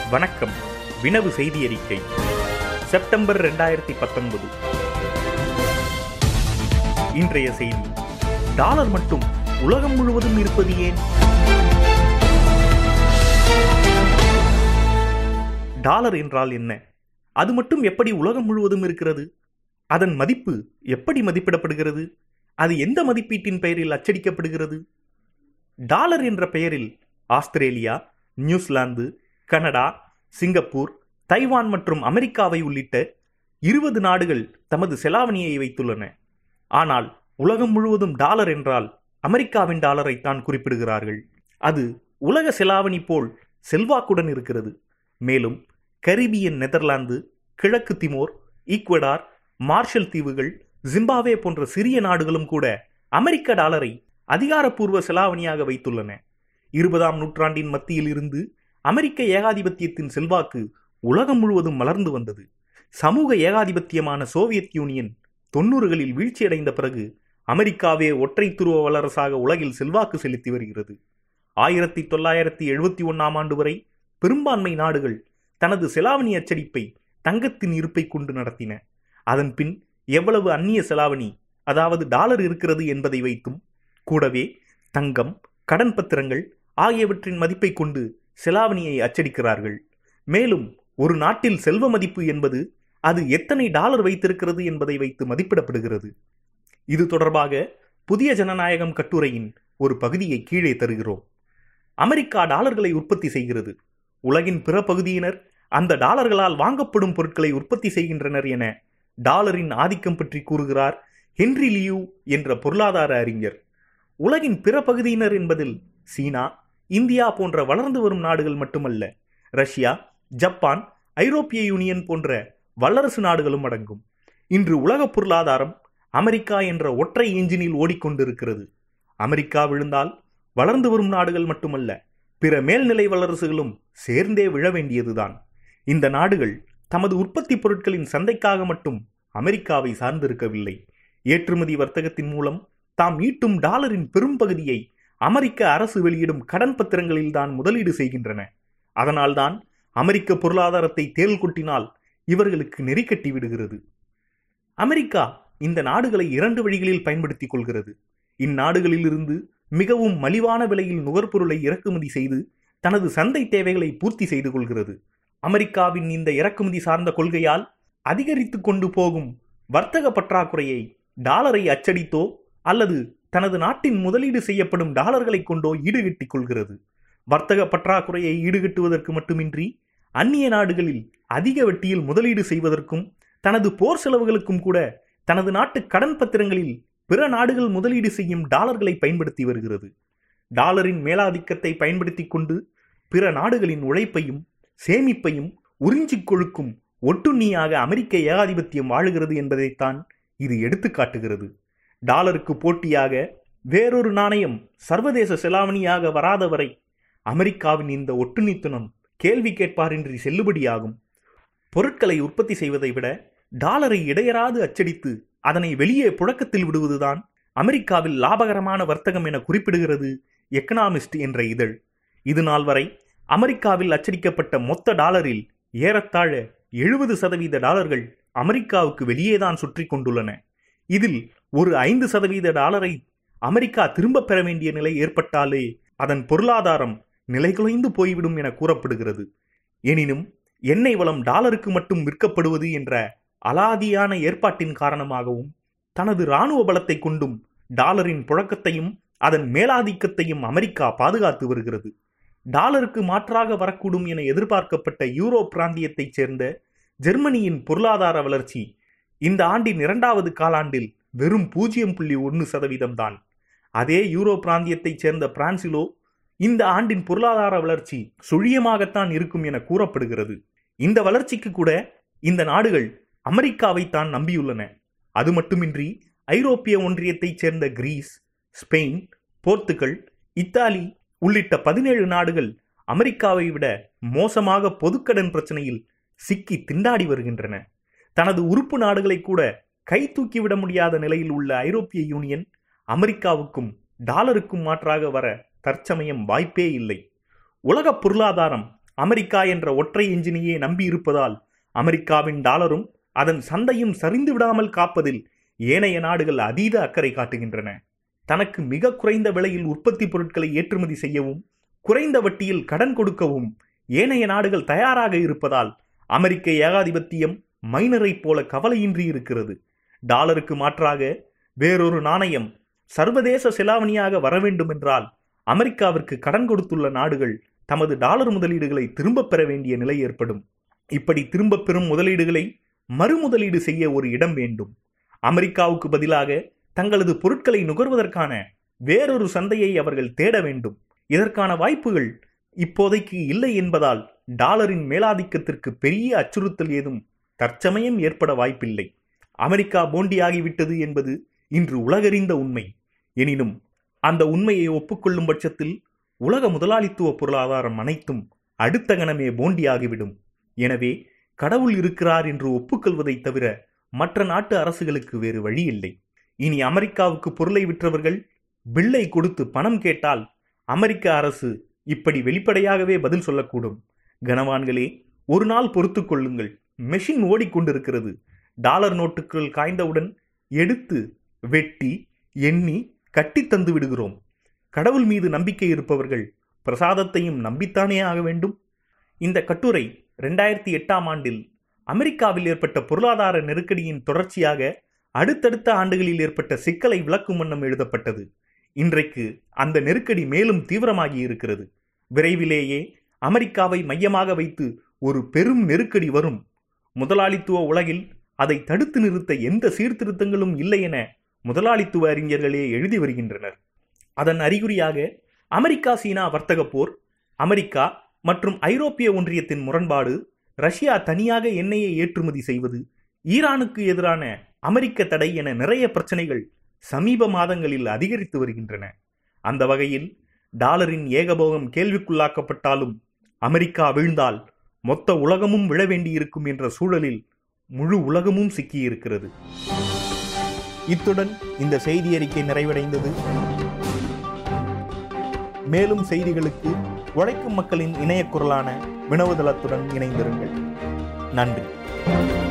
வணக்கம் வினவு செய்தி அறிக்கை செப்டம்பர் ரெண்டாயிரத்தி பத்தொன்பது இன்றைய செய்தி டாலர் மட்டும் உலகம் முழுவதும் இருப்பது ஏன் டாலர் என்றால் என்ன அது மட்டும் எப்படி உலகம் முழுவதும் இருக்கிறது அதன் மதிப்பு எப்படி மதிப்பிடப்படுகிறது அது எந்த மதிப்பீட்டின் பெயரில் அச்சடிக்கப்படுகிறது டாலர் என்ற பெயரில் Australia New Zealand Canada Singapore Taiwan மற்றும் அமெரிக்காவை உள்ளிட்ட இருபது நாடுகள் தமது செலாவணியை வைத்துள்ளன ஆனால் உலகம் முழுவதும் டாலர் என்றால் அமெரிக்காவின் டாலரை தான் குறிப்பிடுகிறார்கள் அது உலக செலாவணி போல் செல்வாக்குடன் இருக்கிறது மேலும் கரிபியன் நெதர்லாந்து கிழக்கு திமோர் ஈக்வடார் மார்ஷல் தீவுகள் ஜிம்பாவே போன்ற சிறிய நாடுகளும் கூட அமெரிக்க டாலரை அதிகாரப்பூர்வ செலாவணியாக வைத்துள்ளன இருபதாம் நூற்றாண்டின் மத்தியில் இருந்து அமெரிக்க ஏகாதிபத்தியத்தின் செல்வாக்கு உலகம் முழுவதும் மலர்ந்து வந்தது சமூக ஏகாதிபத்தியமான சோவியத் யூனியன் தொன்னூறுகளில் வீழ்ச்சியடைந்த பிறகு அமெரிக்காவே ஒற்றை துருவ வல்லரசாக உலகில் செல்வாக்கு செலுத்தி வருகிறது ஆயிரத்தி தொள்ளாயிரத்தி எழுபத்தி ஒன்னாம் ஆண்டு வரை பெரும்பான்மை நாடுகள் தனது செலாவணி அச்சடிப்பை தங்கத்தின் இருப்பை கொண்டு நடத்தின அதன் பின் எவ்வளவு அந்நிய செலாவணி அதாவது டாலர் இருக்கிறது என்பதை வைத்தும் கூடவே தங்கம் கடன் பத்திரங்கள் ஆகியவற்றின் மதிப்பை கொண்டு செலாவணியை அச்சடிக்கிறார்கள் மேலும் ஒரு நாட்டில் செல்வ மதிப்பு என்பது அது எத்தனை டாலர் வைத்திருக்கிறது என்பதை வைத்து மதிப்பிடப்படுகிறது இது தொடர்பாக புதிய ஜனநாயகம் கட்டுரையின் ஒரு பகுதியை கீழே தருகிறோம் அமெரிக்கா டாலர்களை உற்பத்தி செய்கிறது உலகின் பிற பகுதியினர் அந்த டாலர்களால் வாங்கப்படும் பொருட்களை உற்பத்தி செய்கின்றனர் என டாலரின் ஆதிக்கம் பற்றி கூறுகிறார் ஹென்றி லியூ என்ற பொருளாதார அறிஞர் உலகின் பிற பகுதியினர் என்பதில் சீனா இந்தியா போன்ற வளர்ந்து வரும் நாடுகள் மட்டுமல்ல ரஷ்யா ஜப்பான் ஐரோப்பிய யூனியன் போன்ற வல்லரசு நாடுகளும் அடங்கும் இன்று உலக பொருளாதாரம் அமெரிக்கா என்ற ஒற்றை எஞ்சினில் ஓடிக்கொண்டிருக்கிறது அமெரிக்கா விழுந்தால் வளர்ந்து வரும் நாடுகள் மட்டுமல்ல பிற மேல்நிலை வல்லரசுகளும் சேர்ந்தே விழ வேண்டியதுதான் இந்த நாடுகள் தமது உற்பத்தி பொருட்களின் சந்தைக்காக மட்டும் அமெரிக்காவை சார்ந்திருக்கவில்லை ஏற்றுமதி வர்த்தகத்தின் மூலம் தாம் ஈட்டும் டாலரின் பெரும் பகுதியை அமெரிக்க அரசு வெளியிடும் கடன் பத்திரங்களில்தான் முதலீடு செய்கின்றன அதனால்தான் அமெரிக்க பொருளாதாரத்தை தேல் கொட்டினால் இவர்களுக்கு நெறிக்கட்டி விடுகிறது அமெரிக்கா இந்த நாடுகளை இரண்டு வழிகளில் பயன்படுத்திக் கொள்கிறது இந்நாடுகளிலிருந்து மிகவும் மலிவான விலையில் நுகர்பொருளை இறக்குமதி செய்து தனது சந்தை தேவைகளை பூர்த்தி செய்து கொள்கிறது அமெரிக்காவின் இந்த இறக்குமதி சார்ந்த கொள்கையால் அதிகரித்து கொண்டு போகும் வர்த்தக பற்றாக்குறையை டாலரை அச்சடித்தோ அல்லது தனது நாட்டின் முதலீடு செய்யப்படும் டாலர்களை கொண்டோ ஈடுகட்டிக் கொள்கிறது வர்த்தக பற்றாக்குறையை ஈடுகட்டுவதற்கு மட்டுமின்றி அந்நிய நாடுகளில் அதிக வட்டியில் முதலீடு செய்வதற்கும் தனது போர் செலவுகளுக்கும் கூட தனது நாட்டு கடன் பத்திரங்களில் பிற நாடுகள் முதலீடு செய்யும் டாலர்களை பயன்படுத்தி வருகிறது டாலரின் மேலாதிக்கத்தை பயன்படுத்தி கொண்டு பிற நாடுகளின் உழைப்பையும் சேமிப்பையும் உறிஞ்சிக் கொழுக்கும் ஒட்டுண்ணியாக அமெரிக்க ஏகாதிபத்தியம் வாழுகிறது என்பதைத்தான் இது எடுத்து காட்டுகிறது டாலருக்கு போட்டியாக வேறொரு நாணயம் சர்வதேச செலாவணியாக வராத வரை அமெரிக்காவின் இந்த ஒட்டுண்ணித்தனம் கேள்வி கேட்பாரின்றி செல்லுபடியாகும் பொருட்களை உற்பத்தி செய்வதை விட டாலரை இடையராது அச்சடித்து அதனை வெளியே புழக்கத்தில் விடுவதுதான் அமெரிக்காவில் லாபகரமான வர்த்தகம் என குறிப்பிடுகிறது எக்கனாமிஸ்ட் என்ற இதழ் இது நாள் வரை அமெரிக்காவில் அச்சடிக்கப்பட்ட மொத்த டாலரில் ஏறத்தாழ எழுபது சதவீத டாலர்கள் அமெரிக்காவுக்கு வெளியேதான் சுற்றி கொண்டுள்ளன இதில் ஒரு ஐந்து சதவீத டாலரை அமெரிக்கா திரும்பப் பெற வேண்டிய நிலை ஏற்பட்டாலே அதன் பொருளாதாரம் நிலைகுலைந்து போய்விடும் என கூறப்படுகிறது எனினும் எண்ணெய் வளம் டாலருக்கு மட்டும் விற்கப்படுவது என்ற அலாதியான ஏற்பாட்டின் காரணமாகவும் தனது இராணுவ பலத்தை கொண்டும் டாலரின் புழக்கத்தையும் அதன் மேலாதிக்கத்தையும் அமெரிக்கா பாதுகாத்து வருகிறது டாலருக்கு மாற்றாக வரக்கூடும் என எதிர்பார்க்கப்பட்ட யூரோ பிராந்தியத்தைச் சேர்ந்த ஜெர்மனியின் பொருளாதார வளர்ச்சி இந்த ஆண்டின் இரண்டாவது காலாண்டில் வெறும் பூஜ்ஜியம் புள்ளி ஒன்று சதவீதம் தான் அதே யூரோ பிராந்தியத்தைச் சேர்ந்த பிரான்சிலோ இந்த ஆண்டின் பொருளாதார வளர்ச்சி சுழியமாகத்தான் இருக்கும் என கூறப்படுகிறது இந்த வளர்ச்சிக்கு கூட இந்த நாடுகள் அமெரிக்காவைத்தான் நம்பியுள்ளன அது மட்டுமின்றி ஐரோப்பிய ஒன்றியத்தைச் சேர்ந்த கிரீஸ் ஸ்பெயின் போர்த்துகல் இத்தாலி உள்ளிட்ட பதினேழு நாடுகள் அமெரிக்காவை விட மோசமாக பொதுக்கடன் பிரச்சனையில் சிக்கி திண்டாடி வருகின்றன தனது உறுப்பு நாடுகளை கூட கை தூக்கிவிட முடியாத நிலையில் உள்ள ஐரோப்பிய யூனியன் அமெரிக்காவுக்கும் டாலருக்கும் மாற்றாக வர தற்சமயம் வாய்ப்பே இல்லை உலக பொருளாதாரம் அமெரிக்கா என்ற ஒற்றை எஞ்சினையே நம்பியிருப்பதால் அமெரிக்காவின் டாலரும் அதன் சந்தையும் சரிந்து விடாமல் காப்பதில் ஏனைய நாடுகள் அதீத அக்கறை காட்டுகின்றன தனக்கு மிக குறைந்த விலையில் உற்பத்தி பொருட்களை ஏற்றுமதி செய்யவும் குறைந்த வட்டியில் கடன் கொடுக்கவும் ஏனைய நாடுகள் தயாராக இருப்பதால் அமெரிக்க ஏகாதிபத்தியம் மைனரைப் போல கவலையின்றி இருக்கிறது டாலருக்கு மாற்றாக வேறொரு நாணயம் சர்வதேச செலாவணியாக வர வேண்டும் என்றால் அமெரிக்காவிற்கு கடன் கொடுத்துள்ள நாடுகள் தமது டாலர் முதலீடுகளை திரும்பப் பெற வேண்டிய நிலை ஏற்படும் இப்படி திரும்பப் பெறும் முதலீடுகளை மறுமுதலீடு செய்ய ஒரு இடம் வேண்டும் அமெரிக்காவுக்கு பதிலாக தங்களது பொருட்களை நுகர்வதற்கான வேறொரு சந்தையை அவர்கள் தேட வேண்டும் இதற்கான வாய்ப்புகள் இப்போதைக்கு இல்லை என்பதால் டாலரின் மேலாதிக்கத்திற்கு பெரிய அச்சுறுத்தல் ஏதும் தற்சமயம் ஏற்பட வாய்ப்பில்லை அமெரிக்கா போண்டியாகிவிட்டது என்பது இன்று உலகறிந்த உண்மை எனினும் அந்த உண்மையை ஒப்புக்கொள்ளும் பட்சத்தில் உலக முதலாளித்துவ பொருளாதாரம் அனைத்தும் அடுத்த கணமே போண்டியாகிவிடும் எனவே கடவுள் இருக்கிறார் என்று ஒப்புக்கொள்வதைத் தவிர மற்ற நாட்டு அரசுகளுக்கு வேறு வழி இல்லை இனி அமெரிக்காவுக்கு பொருளை விற்றவர்கள் பில்லை கொடுத்து பணம் கேட்டால் அமெரிக்க அரசு இப்படி வெளிப்படையாகவே பதில் சொல்லக்கூடும் கனவான்களே ஒரு நாள் பொறுத்து கொள்ளுங்கள் மெஷின் ஓடிக்கொண்டிருக்கிறது டாலர் நோட்டுகள் காய்ந்தவுடன் எடுத்து வெட்டி எண்ணி கட்டி தந்து விடுகிறோம் கடவுள் மீது நம்பிக்கை இருப்பவர்கள் பிரசாதத்தையும் நம்பித்தானே ஆக வேண்டும் இந்த கட்டுரை ரெண்டாயிரத்தி எட்டாம் ஆண்டில் அமெரிக்காவில் ஏற்பட்ட பொருளாதார நெருக்கடியின் தொடர்ச்சியாக அடுத்தடுத்த ஆண்டுகளில் ஏற்பட்ட சிக்கலை விளக்கும் வண்ணம் எழுதப்பட்டது இன்றைக்கு அந்த நெருக்கடி மேலும் தீவிரமாகி இருக்கிறது விரைவிலேயே அமெரிக்காவை மையமாக வைத்து ஒரு பெரும் நெருக்கடி வரும் முதலாளித்துவ உலகில் அதை தடுத்து நிறுத்த எந்த சீர்திருத்தங்களும் இல்லை என முதலாளித்துவ அறிஞர்களே எழுதி வருகின்றனர் அதன் அறிகுறியாக அமெரிக்கா சீனா வர்த்தக போர் அமெரிக்கா மற்றும் ஐரோப்பிய ஒன்றியத்தின் முரண்பாடு ரஷ்யா தனியாக எண்ணெயை ஏற்றுமதி செய்வது ஈரானுக்கு எதிரான அமெரிக்க தடை என நிறைய பிரச்சனைகள் சமீப மாதங்களில் அதிகரித்து வருகின்றன அந்த வகையில் டாலரின் ஏகபோகம் கேள்விக்குள்ளாக்கப்பட்டாலும் அமெரிக்கா வீழ்ந்தால் மொத்த உலகமும் விழ வேண்டியிருக்கும் என்ற சூழலில் முழு உலகமும் சிக்கியிருக்கிறது இத்துடன் இந்த செய்தி அறிக்கை நிறைவடைந்தது மேலும் செய்திகளுக்கு உழைக்கும் மக்களின் இணைய குரலான வினவுதளத்துடன் இணைந்திருங்கள் நன்றி